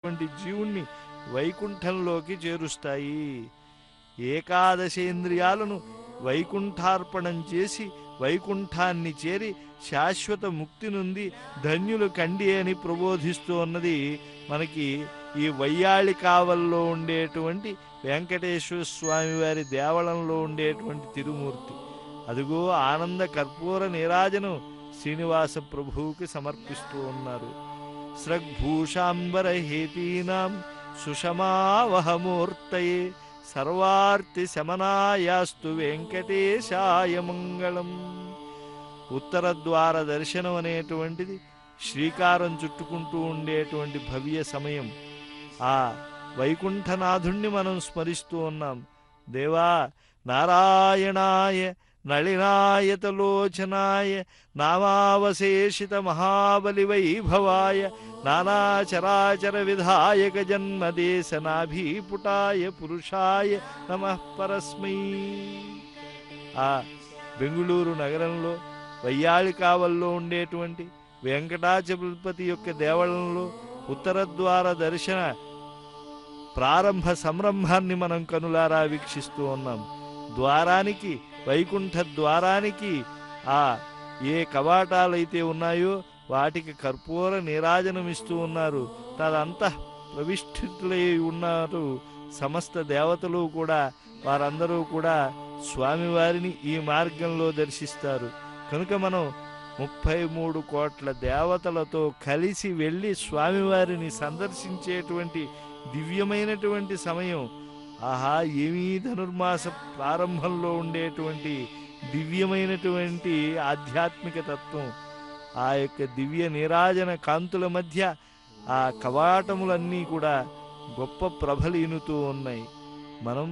వంటి జీవుణ్ణి వైకుంఠంలోకి చేరుస్తాయి ఏకాదశేంద్రియాలను వైకుంఠార్పణం చేసి వైకుంఠాన్ని చేరి శాశ్వత ముక్తి నుండి ధన్యులు కండి అని ప్రబోధిస్తూ ఉన్నది మనకి ఈ వయ్యాళి కావల్లో ఉండేటువంటి వెంకటేశ్వర స్వామి వారి దేవళంలో ఉండేటువంటి తిరుమూర్తి అదిగో ఆనంద కర్పూర నీరాజను శ్రీనివాస ప్రభువుకి సమర్పిస్తూ ఉన్నారు స్రగ్భూషాంబర హేతీనాం సుషమావహమూర్తయే సర్వార్తి శమనాయాస్తు వెంకటేశాయ మంగళం ఉత్తర ద్వార దర్శనం అనేటువంటిది శ్రీకారం చుట్టుకుంటూ ఉండేటువంటి భవ్య సమయం ఆ వైకుంఠనాథుణ్ణి మనం స్మరిస్తూ ఉన్నాం దేవా నారాయణాయ నళినాయతలోచనాయ నామావశేషిత మహాబలి వైభవాయ నానాచరాచర విధాయక జన్మదేశ నాభీపుటాయ పురుషాయ నమ పరస్మై ఆ బెంగుళూరు నగరంలో వయ్యాళి కావల్లో ఉండేటువంటి వెంకటాచలపతి యొక్క దేవళంలో ఉత్తర ద్వార దర్శన ప్రారంభ సంరంభాన్ని మనం కనులారా వీక్షిస్తూ ఉన్నాం ద్వారానికి వైకుంఠ ద్వారానికి ఆ ఏ కవాటాలైతే ఉన్నాయో వాటికి కర్పూర నీరాజనమిస్తూ ఉన్నారు తదంతా ప్రవిష్ఠితులై ఉన్నారు సమస్త దేవతలు కూడా వారందరూ కూడా స్వామివారిని ఈ మార్గంలో దర్శిస్తారు కనుక మనం ముప్పై మూడు కోట్ల దేవతలతో కలిసి వెళ్ళి స్వామివారిని సందర్శించేటువంటి దివ్యమైనటువంటి సమయం ఆహా ఏమీ ధనుర్మాస ప్రారంభంలో ఉండేటువంటి దివ్యమైనటువంటి ఆధ్యాత్మిక తత్వం ఆ యొక్క దివ్య నీరాజన కాంతుల మధ్య ఆ కవాటములన్నీ కూడా గొప్ప ప్రభలీనుతూ ఉన్నాయి మనం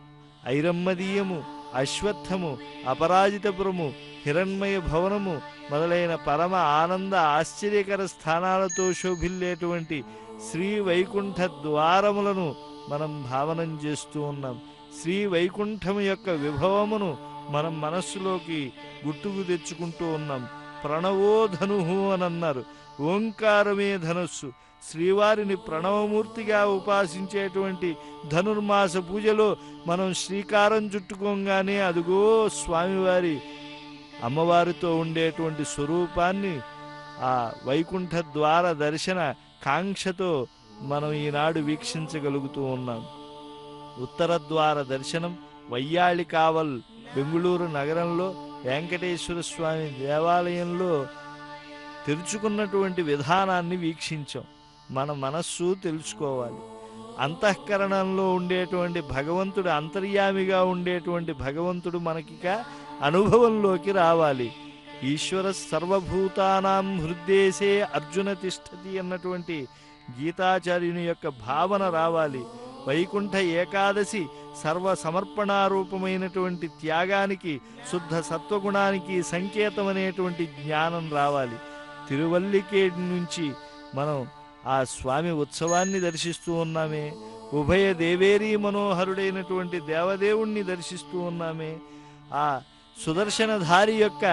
ఐరమ్మదీయము అశ్వత్థము అపరాజితపురము హిరణ్మయ భవనము మొదలైన పరమ ఆనంద ఆశ్చర్యకర స్థానాలతో శోభిల్లేటువంటి శ్రీ వైకుంఠ ద్వారములను మనం భావనం చేస్తూ ఉన్నాం శ్రీ వైకుంఠం యొక్క విభవమును మనం మనస్సులోకి గుర్తుకు తెచ్చుకుంటూ ఉన్నాం ప్రణవో ధనుహు అని అన్నారు ఓంకారమే ధనస్సు శ్రీవారిని ప్రణవమూర్తిగా ఉపాసించేటువంటి ధనుర్మాస పూజలో మనం శ్రీకారం చుట్టుకోగానే అదుగో స్వామివారి అమ్మవారితో ఉండేటువంటి స్వరూపాన్ని ఆ వైకుంఠ ద్వార దర్శన కాంక్షతో మనం ఈనాడు వీక్షించగలుగుతూ ఉన్నాం ఉత్తర ద్వార దర్శనం వయ్యాళి కావల్ బెంగుళూరు నగరంలో వెంకటేశ్వర స్వామి దేవాలయంలో తెరుచుకున్నటువంటి విధానాన్ని వీక్షించాం మన మనస్సు తెలుసుకోవాలి అంతఃకరణంలో ఉండేటువంటి భగవంతుడు అంతర్యామిగా ఉండేటువంటి భగవంతుడు మనకిక అనుభవంలోకి రావాలి ఈశ్వర సర్వభూతానాం హృద్దేశే అర్జున తిష్టతి అన్నటువంటి గీతాచార్యుని యొక్క భావన రావాలి వైకుంఠ ఏకాదశి సర్వ సమర్పణారూపమైనటువంటి త్యాగానికి శుద్ధ సత్వగుణానికి సంకేతమనేటువంటి జ్ఞానం రావాలి తిరువల్లికేటి నుంచి మనం ఆ స్వామి ఉత్సవాన్ని దర్శిస్తూ ఉన్నామే ఉభయ దేవేరీ మనోహరుడైనటువంటి దేవదేవుణ్ణి దర్శిస్తూ ఉన్నామే ఆ సుదర్శనధారి యొక్క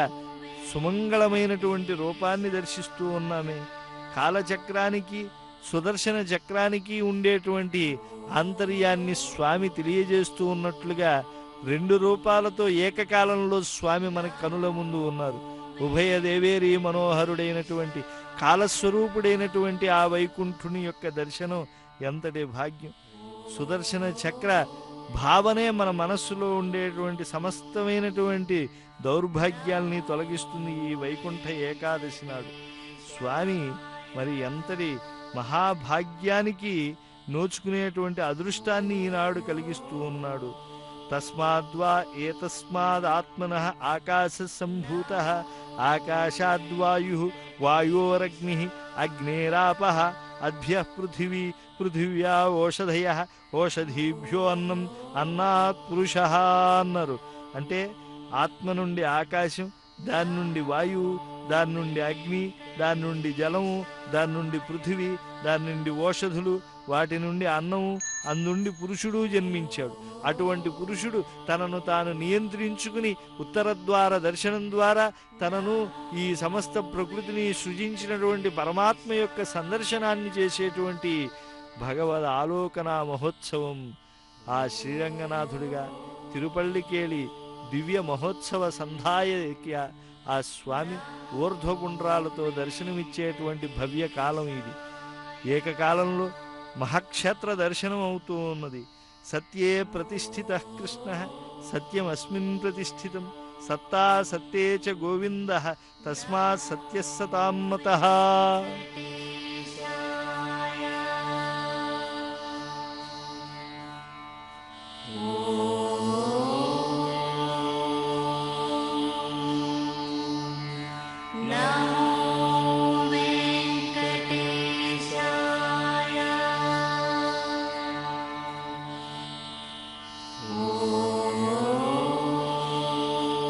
సుమంగళమైనటువంటి రూపాన్ని దర్శిస్తూ ఉన్నామే కాలచక్రానికి సుదర్శన చక్రానికి ఉండేటువంటి ఆంతర్యాన్ని స్వామి తెలియజేస్తూ ఉన్నట్లుగా రెండు రూపాలతో ఏకకాలంలో స్వామి మన కనుల ముందు ఉన్నారు ఉభయ దేవేరి మనోహరుడైనటువంటి కాలస్వరూపుడైనటువంటి ఆ వైకుంఠుని యొక్క దర్శనం ఎంతటి భాగ్యం సుదర్శన చక్ర భావనే మన మనస్సులో ఉండేటువంటి సమస్తమైనటువంటి దౌర్భాగ్యాల్ని తొలగిస్తుంది ఈ వైకుంఠ ఏకాదశి నాడు స్వామి మరి ఎంతటి మహాభాగ్యానికి నోచుకునేటువంటి అదృష్టాన్ని ఈనాడు కలిగిస్తూ ఉన్నాడు తస్మాద్వా ఏతస్మాదాత్మన ఆకాశ సంభూత ఆకాశాద్వాయు వాయోరగ్ని అగ్నేరాప అభ్య పృథివీ పృథివ్యా ఓషధయ ఓషధీభ్యో అన్నం అన్నాత్ పురుష అన్నారు అంటే ఆత్మ నుండి ఆకాశం దాని నుండి వాయువు దాని నుండి అగ్ని దాని నుండి జలము దాని నుండి పృథివీ దాని నుండి ఓషధులు వాటి నుండి అన్నము అందుండి పురుషుడు జన్మించాడు అటువంటి పురుషుడు తనను తాను నియంత్రించుకుని ఉత్తర ద్వార దర్శనం ద్వారా తనను ఈ సమస్త ప్రకృతిని సృజించినటువంటి పరమాత్మ యొక్క సందర్శనాన్ని చేసేటువంటి భగవద్ ఆలోకన మహోత్సవం ఆ శ్రీరంగనాథుడిగా తిరుపల్లికేళి దివ్య మహోత్సవ సంధాయకి ఆ- ఆ స్వామి ఊర్ధ్వగుండ్రాలతో దర్శనమిచ్చేటువంటి భవ్య కాలం ఇది ఏకకాలంలో మహాక్షేత్ర దర్శనం అవుతూ ఉన్నది సత్యే ప్రతిష్ఠిత కృష్ణ సత్యమస్మిన్ ప్రతిష్ఠితం సత్తా సత్తే చ గోవింద తస్మాత్ సత్యస్సతామ్మత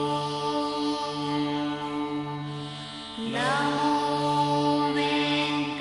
నమో వెంకటేశాయ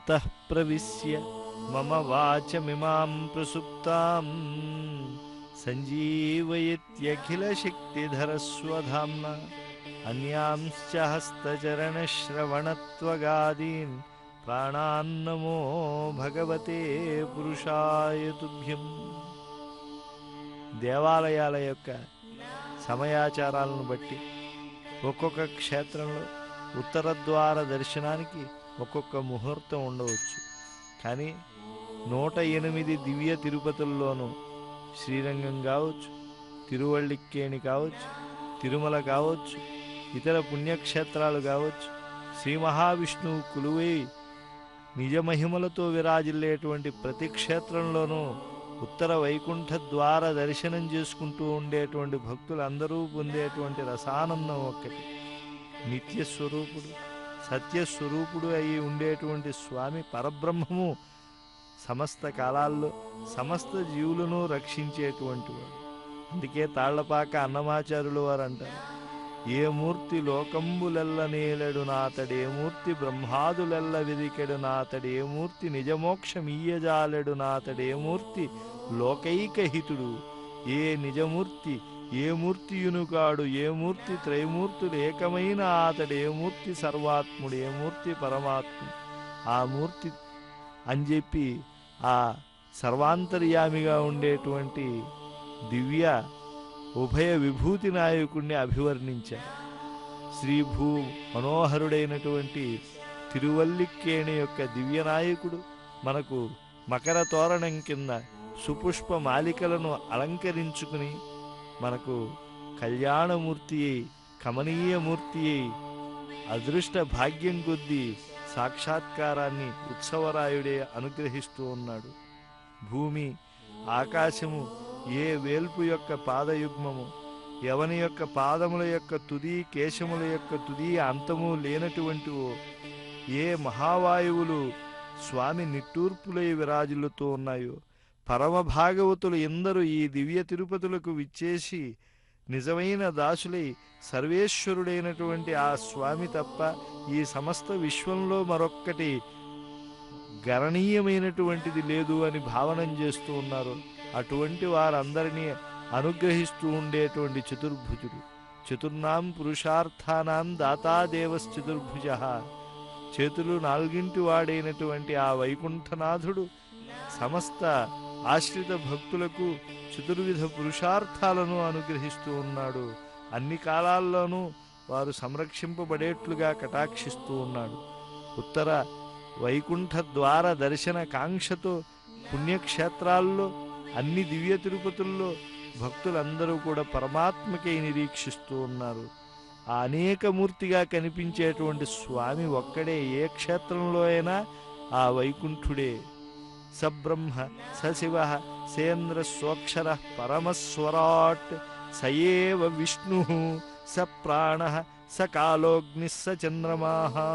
అంతః ప్రవిశ్య మమ వాచమిమాం ప్రసుప్తాం సంజీవయత్యఖిలశక్తిధరస్వధామ్న అన్యాంశ్చ హస్తచరణశ్రవణత్వగాదీన్ ప్రాణాన్నమో భగవతే పురుషాయ తుభ్యం దేవాలయాల యొక్క సమయాచారాలను బట్టి ఒక్కొక్క క్షేత్రంలో ఉత్తర ద్వార దర్శనానికి ఒక్కొక్క ముహూర్తం ఉండవచ్చు కానీ నూట ఎనిమిది దివ్య తిరుపతుల్లోనూ శ్రీరంగం కావచ్చు తిరువళ్ళిక్కేణి కావచ్చు తిరుమల కావచ్చు ఇతర పుణ్యక్షేత్రాలు కావచ్చు శ్రీ మహావిష్ణువు కులువై నిజ మహిమలతో విరాజిల్లేటువంటి ప్రతి క్షేత్రంలోనూ ఉత్తర వైకుంఠ ద్వార దర్శనం చేసుకుంటూ ఉండేటువంటి భక్తులందరూ పొందేటువంటి రసానందం ఒక్కటి నిత్య స్వరూపుడు సత్యస్వరూపుడు అయి ఉండేటువంటి స్వామి పరబ్రహ్మము సమస్త కాలాల్లో సమస్త జీవులను రక్షించేటువంటి వాడు అందుకే తాళ్లపాక అన్నమాచారులు వారు అంటారు ఏ మూర్తి లోకంబులెల్ల నేలడు నాతడే మూర్తి బ్రహ్మాదులెల్ల వెదికెడు నాతడే మూర్తి నిజమోక్షమీయజాలెడు నాతడే మూర్తి లోకైకహితుడు ఏ నిజమూర్తి ఏ మూర్తియును కాడు ఏ మూర్తి త్రైమూర్తులు ఏకమైన అతడే మూర్తి సర్వాత్ముడు ఏ మూర్తి పరమాత్ముడు ఆ మూర్తి అని చెప్పి ఆ సర్వాంతర్యామిగా ఉండేటువంటి దివ్య ఉభయ విభూతి నాయకుణ్ణి అభివర్ణించారు శ్రీభూ మనోహరుడైనటువంటి తిరువల్లిక్కేణి యొక్క దివ్య నాయకుడు మనకు మకర తోరణం కింద సుపుష్ప మాలికలను అలంకరించుకుని మనకు కళ్యాణమూర్తి అయి కమనీయమూర్తి అయి అదృష్ట భాగ్యం కొద్దీ సాక్షాత్కారాన్ని ఉత్సవరాయుడే అనుగ్రహిస్తూ ఉన్నాడు భూమి ఆకాశము ఏ వేల్పు యొక్క పాదయుగ్మము ఎవని యొక్క పాదముల యొక్క తుది కేశముల యొక్క తుది అంతము లేనటువంటివో ఏ మహావాయువులు స్వామి నిట్టూర్పులై విరాజులతో ఉన్నాయో పరమ భాగవతులు ఎందరూ ఈ దివ్య తిరుపతులకు విచ్చేసి నిజమైన దాసులై సర్వేశ్వరుడైనటువంటి ఆ స్వామి తప్ప ఈ సమస్త విశ్వంలో మరొక్కటి గణనీయమైనటువంటిది లేదు అని భావనం చేస్తూ ఉన్నారు అటువంటి వారందరినీ అనుగ్రహిస్తూ ఉండేటువంటి చతుర్భుజుడు చతుర్నాం పురుషార్థానాం దాతాదేవశ్చతుర్భుజ చేతులు నాలుగింటి వాడైనటువంటి ఆ వైకుంఠనాథుడు సమస్త ఆశ్రిత భక్తులకు చతుర్విధ పురుషార్థాలను అనుగ్రహిస్తూ ఉన్నాడు అన్ని కాలాల్లోనూ వారు సంరక్షింపబడేట్లుగా కటాక్షిస్తూ ఉన్నాడు ఉత్తర వైకుంఠ ద్వార దర్శన కాంక్షతో పుణ్యక్షేత్రాల్లో అన్ని దివ్య తిరుపతుల్లో భక్తులందరూ కూడా పరమాత్మకై నిరీక్షిస్తూ ఉన్నారు ఆ అనేక మూర్తిగా కనిపించేటువంటి స్వామి ఒక్కడే ఏ క్షేత్రంలో అయినా ఆ వైకుంఠుడే సబ్రహ్మ సశివ సేంద్ర స్వక్షర పరమస్వరాట్ సయేవ విష్ణు స ప్రాణ స కాలోగ్ని స చంద్రమా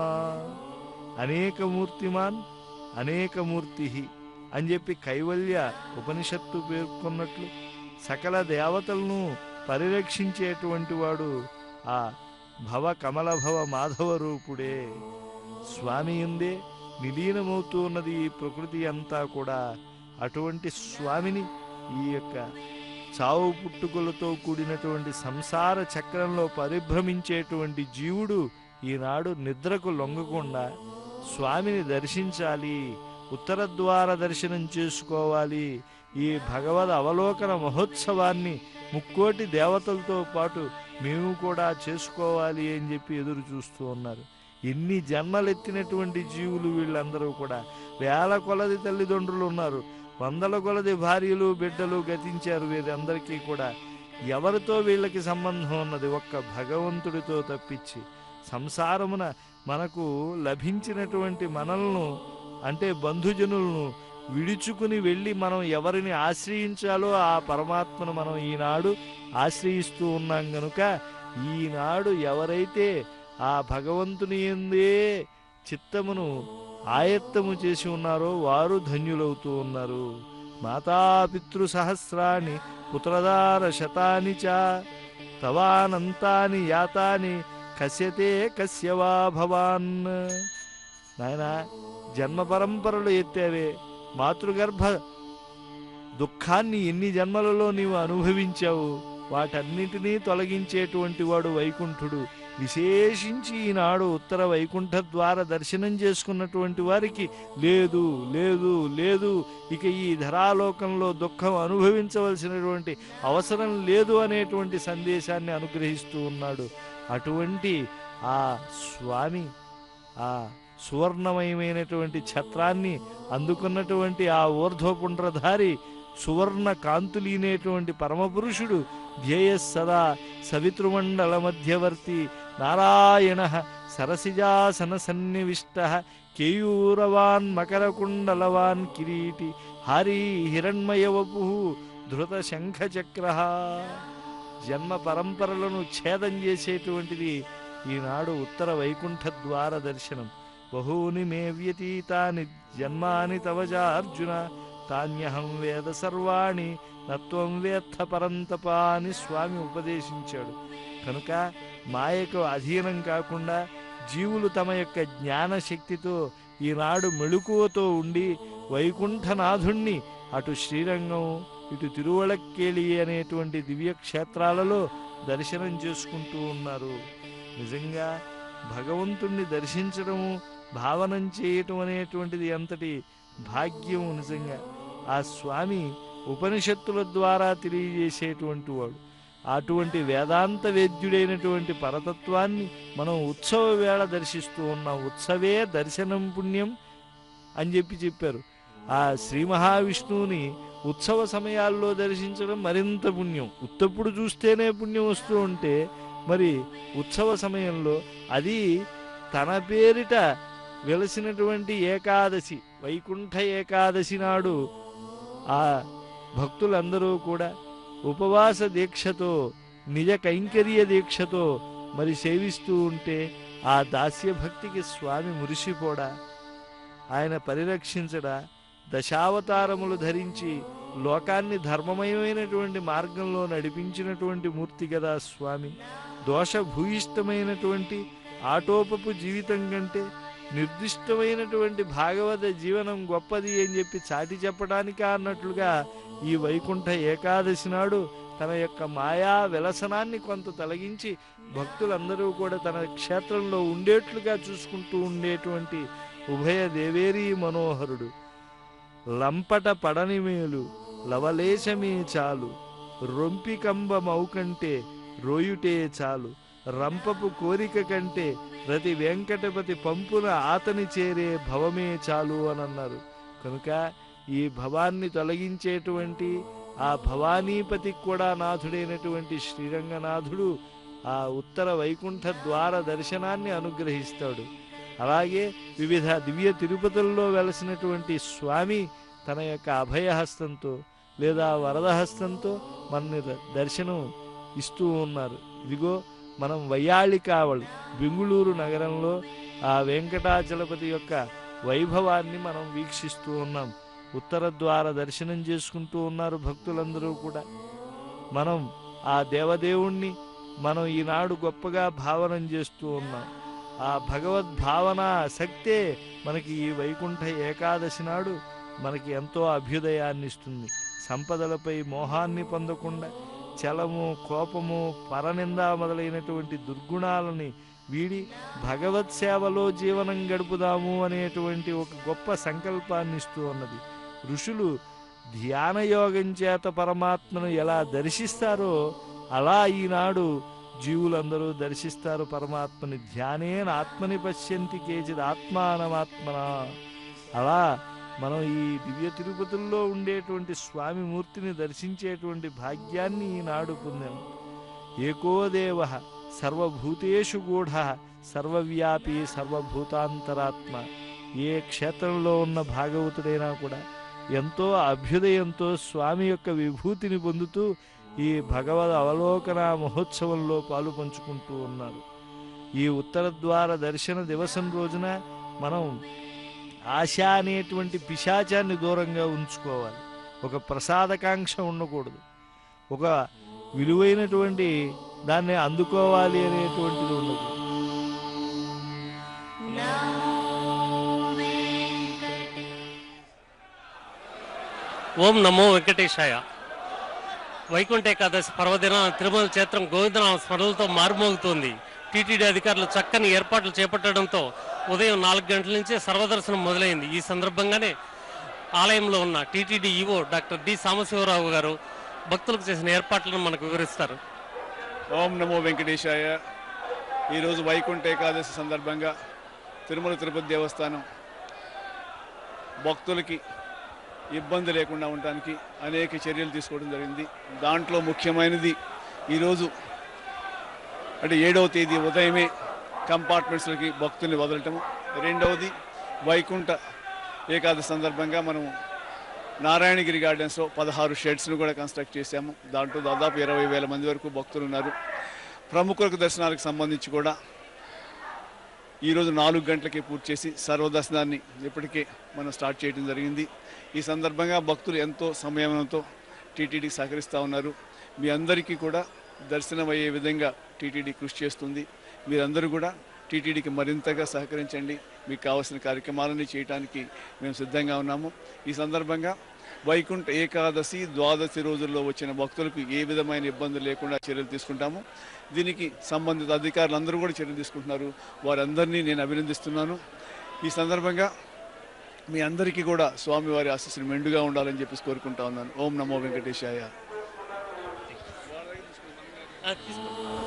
అనేకమూర్తిమాన్ అనేకమూర్తి అని చెప్పి కైవల్య ఉపనిషత్తు పేర్కొన్నట్లు సకల దేవతలను పరిరక్షించేటువంటి వాడు ఆ భవ కమల భవ మాధవ రూపుడే స్వామి ఉందే నిలీనమవుతూ ఉన్నది ఈ ప్రకృతి అంతా కూడా అటువంటి స్వామిని ఈ యొక్క చావు పుట్టుకలతో కూడినటువంటి సంసార చక్రంలో పరిభ్రమించేటువంటి జీవుడు ఈనాడు నిద్రకు లొంగకుండా స్వామిని దర్శించాలి ఉత్తర ద్వార దర్శనం చేసుకోవాలి ఈ భగవద్ అవలోకన మహోత్సవాన్ని ముక్కోటి దేవతలతో పాటు మేము కూడా చేసుకోవాలి అని చెప్పి ఎదురు చూస్తూ ఉన్నారు ఎన్ని జన్మలెత్తినటువంటి జీవులు వీళ్ళందరూ కూడా వేల కొలది తల్లిదండ్రులు ఉన్నారు వందల కొలది భార్యలు బిడ్డలు గతించారు వీరందరికీ కూడా ఎవరితో వీళ్ళకి సంబంధం ఉన్నది ఒక్క భగవంతుడితో తప్పించి సంసారమున మనకు లభించినటువంటి మనల్ని అంటే బంధుజనులను విడుచుకుని వెళ్ళి మనం ఎవరిని ఆశ్రయించాలో ఆ పరమాత్మను మనం ఈనాడు ఆశ్రయిస్తూ ఉన్నాం గనుక ఈనాడు ఎవరైతే ఆ భగవంతుని ఎందే చిత్తమును ఆయత్తము చేసి ఉన్నారో వారు ధన్యులవుతూ ఉన్నారు మాతాపితృ సహస్రాన్ని పుత్రదార శతాని చ తవానంతాని యాతాని కశ్యతే కశ్యవా భవాన్ నాయన జన్మ పరంపరలు ఎత్తావే మాతృగర్భ దుఃఖాన్ని ఎన్ని జన్మలలో నీవు అనుభవించావు వాటన్నిటినీ తొలగించేటువంటి వాడు వైకుంఠుడు విశేషించి ఈనాడు ఉత్తర వైకుంఠ ద్వార దర్శనం చేసుకున్నటువంటి వారికి లేదు లేదు లేదు ఇక ఈ ధరాలోకంలో దుఃఖం అనుభవించవలసినటువంటి అవసరం లేదు అనేటువంటి సందేశాన్ని అనుగ్రహిస్తూ ఉన్నాడు అటువంటి ఆ స్వామి ఆ సువర్ణమయమైనటువంటి ఛత్రాన్ని అందుకున్నటువంటి ఆ ఊర్ధ్వపుండ్రధారి సువర్ణ కాంతులీనేటువంటి పరమపురుషుడు ధ్యేయ సదా సవితృమండల మధ్యవర్తి నారాయణ సరసిజాసన సన్నివిష్ట కేయూరవాన్ మకరకుండలవాన్ కిరీటి హారీ హిరణ్మయవపు ధృత శంఖచక్ర జన్మ పరంపరలను ఛేదం చేసేటువంటిది ఈనాడు ఉత్తర వైకుంఠ ద్వార దర్శనం బహూని మే వ్యతీతాని జన్మాని తవజా అర్జున తాన్యహం వేద సర్వాణి నత్వం వేత్త పరంతప అని స్వామి ఉపదేశించాడు కనుక మాయకు అధీనం కాకుండా జీవులు తమ యొక్క జ్ఞాన శక్తితో ఈనాడు మెళుకువతో ఉండి వైకుంఠనాథుణ్ణి అటు శ్రీరంగం ఇటు తిరువళక్కేళి అనేటువంటి దివ్య క్షేత్రాలలో దర్శనం చేసుకుంటూ ఉన్నారు నిజంగా భగవంతుణ్ణి దర్శించడము భావనం చేయటం అనేటువంటిది ఎంతటి భాగ్యం నిజంగా ఆ స్వామి ఉపనిషత్తుల ద్వారా తెలియజేసేటువంటి వాడు అటువంటి వేదాంత వేద్యుడైనటువంటి పరతత్వాన్ని మనం ఉత్సవ వేళ దర్శిస్తూ ఉన్నాం ఉత్సవే దర్శనం పుణ్యం అని చెప్పి చెప్పారు ఆ శ్రీ మహావిష్ణువుని ఉత్సవ సమయాల్లో దర్శించడం మరింత పుణ్యం ఉత్తప్పుడు చూస్తేనే పుణ్యం వస్తూ ఉంటే మరి ఉత్సవ సమయంలో అది తన పేరిట వెలసినటువంటి ఏకాదశి వైకుంఠ ఏకాదశి నాడు ఆ భక్తులందరూ కూడా ఉపవాస దీక్షతో నిజ కైంకర్య దీక్షతో మరి సేవిస్తూ ఉంటే ఆ దాస్య భక్తికి స్వామి మురిసిపోడా ఆయన పరిరక్షించడా దశావతారములు ధరించి లోకాన్ని ధర్మమయమైనటువంటి మార్గంలో నడిపించినటువంటి మూర్తి కదా స్వామి దోషభూయిష్టమైనటువంటి ఆటోపపు జీవితం కంటే నిర్దిష్టమైనటువంటి భాగవత జీవనం గొప్పది అని చెప్పి చాటి చెప్పడానికా అన్నట్లుగా ఈ వైకుంఠ ఏకాదశి నాడు తన యొక్క మాయా విలసనాన్ని కొంత తొలగించి భక్తులందరూ కూడా తన క్షేత్రంలో ఉండేట్లుగా చూసుకుంటూ ఉండేటువంటి ఉభయ దేవేరీ మనోహరుడు లంపట పడని మేలు లవలేశమే చాలు రొంపికంబ మౌకంటే రోయుటే చాలు రంపపు కోరిక కంటే ప్రతి వెంకటపతి పంపున ఆతని చేరే భవమే చాలు అని అన్నారు కనుక ఈ భవాన్ని తొలగించేటువంటి ఆ భవానీపతికి కూడా నాథుడైనటువంటి శ్రీరంగనాథుడు ఆ ఉత్తర వైకుంఠ ద్వార దర్శనాన్ని అనుగ్రహిస్తాడు అలాగే వివిధ దివ్య తిరుపతుల్లో వెలసినటువంటి స్వామి తన యొక్క అభయహస్తంతో లేదా వరదహస్తంతో మనని ద- దర్శనం ఇస్తూ ఉన్నారు ఇదిగో మనం వయ్యాళి కావలి బెంగుళూరు నగరంలో ఆ వెంకటాచలపతి యొక్క వైభవాన్ని మనం వీక్షిస్తూ ఉన్నాం ఉత్తర ద్వార దర్శనం చేసుకుంటూ ఉన్నారు భక్తులందరూ కూడా మనం ఆ దేవదేవుణ్ణి మనం ఈనాడు గొప్పగా భావనం చేస్తూ ఉన్నాం ఆ భగవద్భావన శక్తే మనకి ఈ వైకుంఠ ఏకాదశి నాడు మనకి ఎంతో అభ్యుదయాన్ని ఇస్తుంది సంపదలపై మోహాన్ని పొందకుండా చలము కోపము పరనింద మొదలైనటువంటి దుర్గుణాలని వీడి భగవత్ సేవలో జీవనం గడుపుదాము అనేటువంటి ఒక గొప్ప సంకల్పాన్ని ఇస్తూ ఉన్నది ఋషులు ధ్యానయోగం చేత పరమాత్మను ఎలా దర్శిస్తారో అలా ఈనాడు జీవులందరూ దర్శిస్తారు పరమాత్మని ధ్యానేన ఆత్మని పశ్యంతి కేచిద్ ఆత్మానమాత్మన అలా మనం ఈ దివ్య తిరుపతుల్లో ఉండేటువంటి స్వామి మూర్తిని దర్శించేటువంటి భాగ్యాన్ని ఈనాడు పొందాం ఏకో దేవ సర్వభూతేషు గూఢ సర్వవ్యాపి సర్వభూతాంతరాత్మ ఏ క్షేత్రంలో ఉన్న భాగవతుడైనా కూడా ఎంతో అభ్యుదయంతో స్వామి యొక్క విభూతిని పొందుతూ ఈ భగవద్ అవలోకన మహోత్సవంలో పాలు పంచుకుంటూ ఉన్నారు ఈ ఉత్తర ద్వార దర్శన దివసం రోజున మనం ఆశ అనేటువంటి పిశాచాన్ని దూరంగా ఉంచుకోవాలి ఒక ప్రసాదకాంక్ష ఉండకూడదు ఒక విలువైనటువంటి దాన్ని అందుకోవాలి అనేటువంటిది ఉండదు నమో ఓం నమో వెంకటేశాయ వైకుంఠ ఏకాదశి పర్వదిన తిరుమల క్షేత్రం గోవిందనామ స్మరణలతో మారుమోగుతోంది టీటీడీ అధికారులు చక్కని ఏర్పాట్లు చేపట్టడంతో ఉదయం నాలుగు గంటల నుంచే సర్వదర్శనం మొదలైంది ఈ సందర్భంగానే ఆలయంలో ఉన్న TTD EO doctor D Sambasivarao గారు భక్తులకు చేసిన ఏర్పాట్లను మనకు వివరిస్తారు ఓం నమో వెంకటేశాయ ఈరోజు వైకుంఠ ఏకాదశి సందర్భంగా తిరుమల తిరుపతి దేవస్థానం భక్తులకి ఇబ్బంది లేకుండా ఉండడానికి అనేక చర్యలు తీసుకోవడం జరిగింది దాంట్లో ముఖ్యమైనది ఈరోజు అంటే ఏడవ తేదీ ఉదయమే కంపార్ట్మెంట్స్లకి భక్తుల్ని వదలటము రెండవది వైకుంఠ ఏకాదశి సందర్భంగా మనం నారాయణగిరి గార్డెన్స్లో పదహారు షెడ్స్ను కూడా కన్స్ట్రక్ట్ చేశాము దాంట్లో దాదాపు ఇరవై వేల మంది వరకు భక్తులు ఉన్నారు ప్రముఖులకు దర్శనాలకు సంబంధించి కూడా ఈరోజు నాలుగు గంటలకే పూర్తి చేసి సర్వదర్శనాన్ని ఇప్పటికే మనం స్టార్ట్ చేయడం జరిగింది ఈ సందర్భంగా భక్తులు ఎంతో సంయమనంతో టీటీడీకి సహకరిస్తూ ఉన్నారు మీ అందరికీ కూడా దర్శనం అయ్యే విధంగా టీటీడీ కృషి చేస్తుంది మీరందరూ కూడా టీటీడీకి మరింతగా సహకరించండి మీకు కావాల్సిన కార్యక్రమాలన్నీ చేయడానికి మేము సిద్ధంగా ఉన్నాము ఈ సందర్భంగా వైకుంఠ ఏకాదశి ద్వాదశి రోజుల్లో వచ్చిన భక్తులకు ఏ విధమైన ఇబ్బందులు లేకుండా చర్యలు తీసుకుంటాము దీనికి సంబంధిత అధికారులు అందరూ కూడా చర్యలు తీసుకుంటున్నారు వారందరినీ నేను అభినందిస్తున్నాను ఈ సందర్భంగా మీ అందరికీ కూడా స్వామివారి ఆశీస్సులు మెండుగా ఉండాలని చెప్పేసి కోరుకుంటా ఉన్నాను ఓం నమో వెంకటేశాయ ఆ, తీసుకో.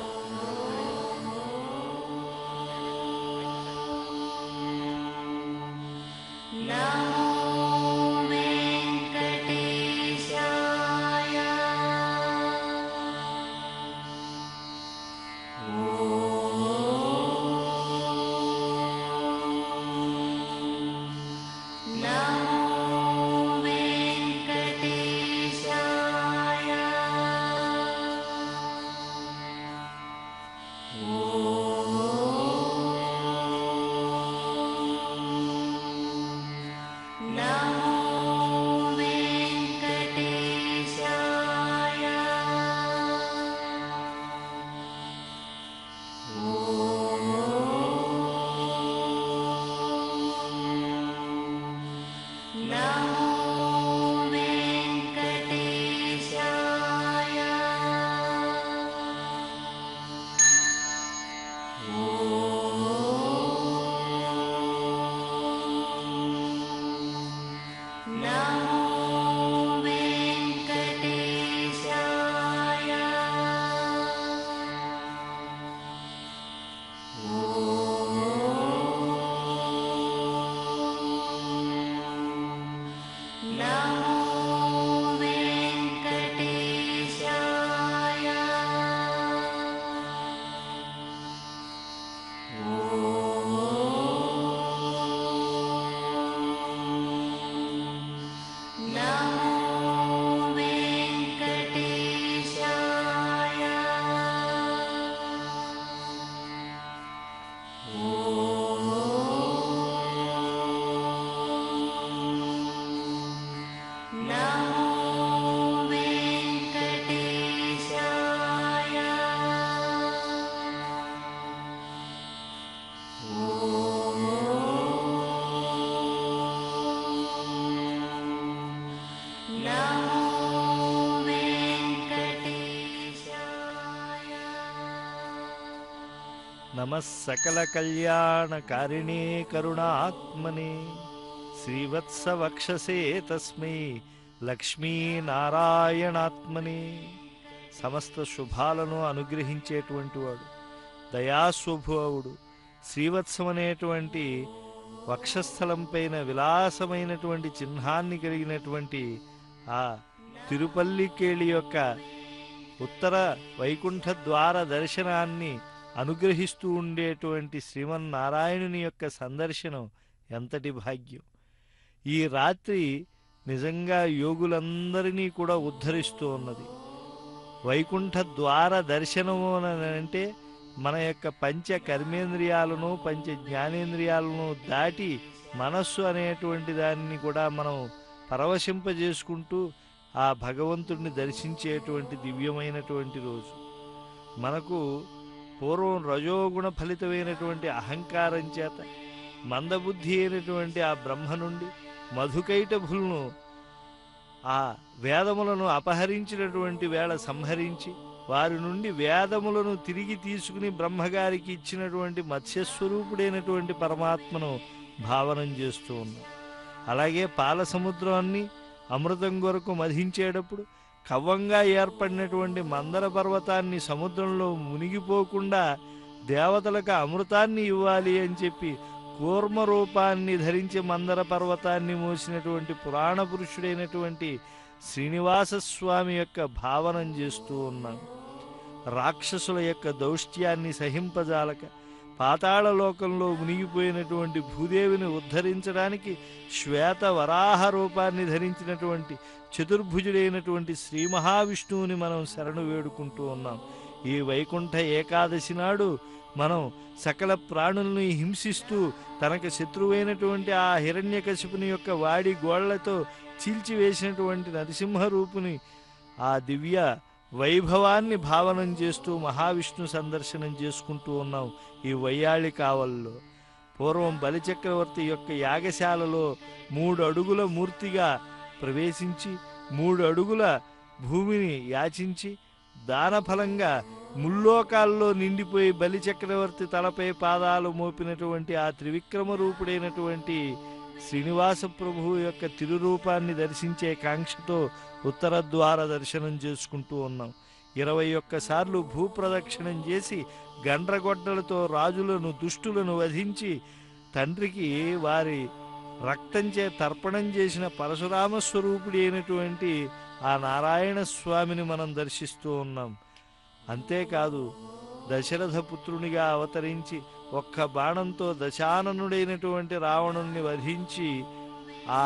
నమः सकलकल्याणकारिणे करुणात्मने శ్రీవత్సవక్షసే తస్మై లక్ష్మీనారాయణాత్మనే సమస్త శుభాలను అనుగ్రహించేటువంటి వాడు దయాస్వభావుడు శ్రీవత్సం అనేటువంటి వక్షస్థలం పైన విలాసమైనటువంటి చిహ్నాన్ని కలిగినటువంటి ఆ తిరుపల్లికేళి యొక్క ఉత్తర వైకుంఠ ద్వార దర్శనాన్ని అనుగ్రహిస్తూ ఉండేటువంటి శ్రీమన్నారాయణుని యొక్క సందర్శనం ఎంతటి భాగ్యం ఈ రాత్రి నిజంగా యోగులందరినీ కూడా ఉద్ధరిస్తూ ఉన్నది వైకుంఠ ద్వార దర్శనము అని అంటే మన యొక్క పంచ కర్మేంద్రియాలను పంచ జ్ఞానేంద్రియాలను దాటి మనస్సు అనేటువంటి దాన్ని కూడా మనం పరవశింపజేసుకుంటూ ఆ భగవంతుడిని దర్శించేటువంటి దివ్యమైనటువంటి రోజు మనకు పూర్వం రజోగుణ ఫలితమైనటువంటి అహంకారం చేత మందబుద్ధి అయినటువంటి ఆ బ్రహ్మ నుండి మధుకైటభులను ఆ వేదములను అపహరించినటువంటి వేళ సంహరించి వారి నుండి వేదములను తిరిగి తీసుకుని బ్రహ్మగారికి ఇచ్చినటువంటి మత్స్యస్వరూపుడైనటువంటి పరమాత్మను భావనం చేస్తూ ఉన్నాం అలాగే పాల సముద్రాన్ని అమృతం కొరకు మధించేటప్పుడు కవ్వంగా ఏర్పడినటువంటి మందర పర్వతాన్ని సముద్రంలో మునిగిపోకుండా దేవతలకు అమృతాన్ని ఇవ్వాలి అని చెప్పి కూర్మ రూపాన్ని ధరించి మందర పర్వతాన్ని మోసినటువంటి పురాణ పురుషుడైనటువంటి శ్రీనివాస స్వామి యొక్క భావనం చేస్తూ ఉన్నాం రాక్షసుల యొక్క దౌష్ట్యాన్ని సహింపజాలక పాతాళ లోకంలో మునిగిపోయినటువంటి భూదేవిని ఉద్ధరించడానికి శ్వేత వరాహ రూపాన్ని ధరించినటువంటి చతుర్భుజుడైనటువంటి శ్రీ మహావిష్ణువుని మనం శరణు వేడుకుంటూ ఉన్నాం ఈ వైకుంఠ ఏకాదశి నాడు మనం సకల ప్రాణుల్ని హింసిస్తూ తనకు శత్రువైనటువంటి ఆ హిరణ్యకశిపుని యొక్క వాడి గోళ్లతో చీల్చివేసినటువంటి నరసింహ రూపుని ఆ దివ్య వైభవాన్ని భావనం చేస్తూ మహావిష్ణు సందర్శనం చేసుకుంటూ ఉన్నాం ఈ వయ్యాళి కావల్లో పూర్వం బలిచక్రవర్తి యొక్క యాగశాలలో మూడు అడుగుల మూర్తిగా ప్రవేశించి మూడు అడుగుల భూమిని యాచించి దానఫలంగా ముల్లోకాల్లో నిండిపోయి బలిచక్రవర్తి తలపై పాదాలు మోపినటువంటి ఆ త్రివిక్రమ రూపుడైనటువంటి శ్రీనివాస ప్రభువు యొక్క తిరురూపాన్ని దర్శించే కాంక్షతో ఉత్తర ద్వార దర్శనం చేసుకుంటూ ఉన్నాం ఇరవై ఒక్కసార్లు భూప్రదక్షిణం చేసి గండ్రగొడ్డలతో రాజులను దుష్టులను వధించి తండ్రికి వారి రక్తంచే తర్పణం చేసిన పరశురామ స్వరూపుడి అయినటువంటి ఆ నారాయణ స్వామిని మనం దర్శిస్తూ ఉన్నాం అంతేకాదు దశరథ పుత్రునిగా అవతరించి ఒక్క బాణంతో దశాననుడైనటువంటి రావణుణ్ణి వధించి ఆ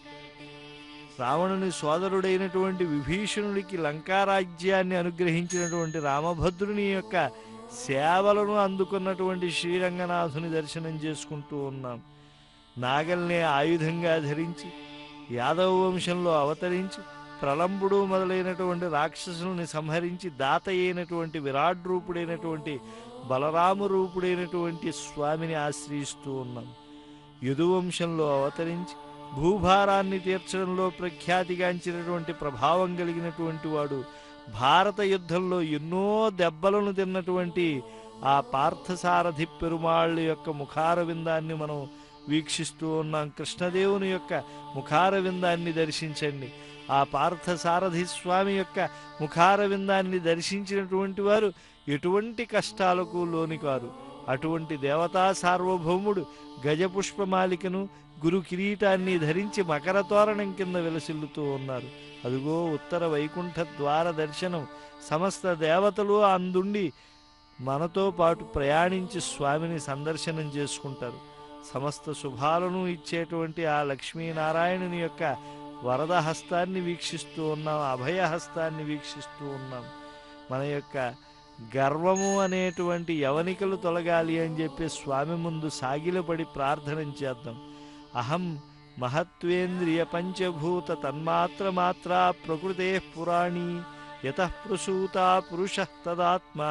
రావణుని సోదరుడైనటువంటి విభీషణుడికి లంకారాజ్యాన్ని అనుగ్రహించినటువంటి రామభద్రుని యొక్క సేవలను అందుకున్నటువంటి శ్రీరంగనాథుని దర్శనం చేసుకుంటూ ఉన్నాం నాగల్నే ఆయుధంగా ధరించి యాదవ వంశంలో అవతరించి ప్రలంబుడు మొదలైనటువంటి రాక్షసుల్ని సంహరించి దాత అయినటువంటి విరాట్ రూపుడైనటువంటి బలరాము రూపుడైనటువంటి స్వామిని ఆశ్రయిస్తూ ఉన్నాం యదువంశంలో అవతరించి భూభారాన్ని తీర్చడంలో ప్రఖ్యాతిగాంచినటువంటి ప్రభావం కలిగినటువంటి వాడు భారత యుద్ధంలో ఎన్నో దెబ్బలను తిన్నటువంటి ఆ పార్థసారథి పెరుమాళ్ళ యొక్క ముఖార విందాన్ని మనం వీక్షిస్తూ ఉన్నాం కృష్ణదేవుని యొక్క ముఖార విందాన్ని దర్శించండి ఆ పార్థసారథి స్వామి యొక్క ముఖార విందాన్ని దర్శించినటువంటి వారు ఎటువంటి కష్టాలకు లోని కారు అటువంటి దేవతా సార్వభౌముడు గజపుష్పమాలికను గురు కిరీటాన్ని ధరించి మకర తోరణం కింద విలసిల్లుతూ ఉన్నారు అదిగో ఉత్తర వైకుంఠ ద్వార దర్శనం సమస్త దేవతలు అందుండి మనతో పాటు ప్రయాణించి స్వామిని సందర్శనం చేసుకుంటారు సమస్త శుభాలను ఇచ్చేటువంటి ఆ లక్ష్మీనారాయణుని యొక్క వరద హస్తాన్ని వీక్షిస్తూ ఉన్నాం అభయ హస్తాన్ని వీక్షిస్తూ ఉన్నాం మన యొక్క గర్వము అనేటువంటి యవనికలు తొలగాలి అని చెప్పి స్వామి ముందు సాగిలపడి ప్రార్థన చేద్దాం అహం మహత్వేంద్రియ పంచభూత తన్మాత్ర మాత్రా ప్రకృతే పురాణి యత ప్రసూతా పురుష తదాత్మ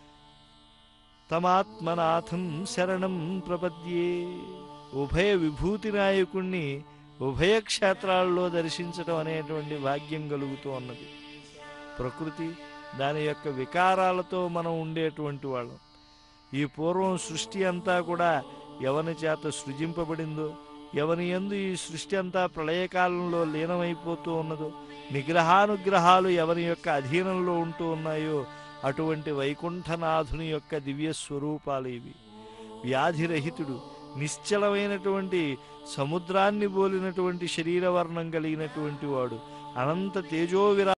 తమాత్మనాథం శరణం ప్రపద్యే ఉభయ విభూతి నాయకుణ్ణి ఉభయ క్షేత్రాల్లో దర్శించడం అనేటువంటి భాగ్యం కలుగుతూ ఉన్నది ప్రకృతి దాని యొక్క వికారాలతో మనం ఉండేటువంటి వాళ్ళం ఈ పూర్వం సృష్టి అంతా కూడా ఎవని చేత సృజింపబడిందో ఎవని యందు ఈ సృష్టి అంతా ప్రళయకాలంలో లీనమైపోతూ ఉన్నదో నిగ్రహానుగ్రహాలు ఎవరి యొక్క అధీనంలో ఉంటూ ఉన్నాయో అటువంటి వైకుంఠనాథుని యొక్క దివ్య స్వరూపాలు ఇవి వ్యాధిరహితుడు నిశ్చలమైనటువంటి సముద్రాన్ని పోలినటువంటి శరీరవర్ణం కలిగినటువంటి వాడు అనంత తేజోవిరా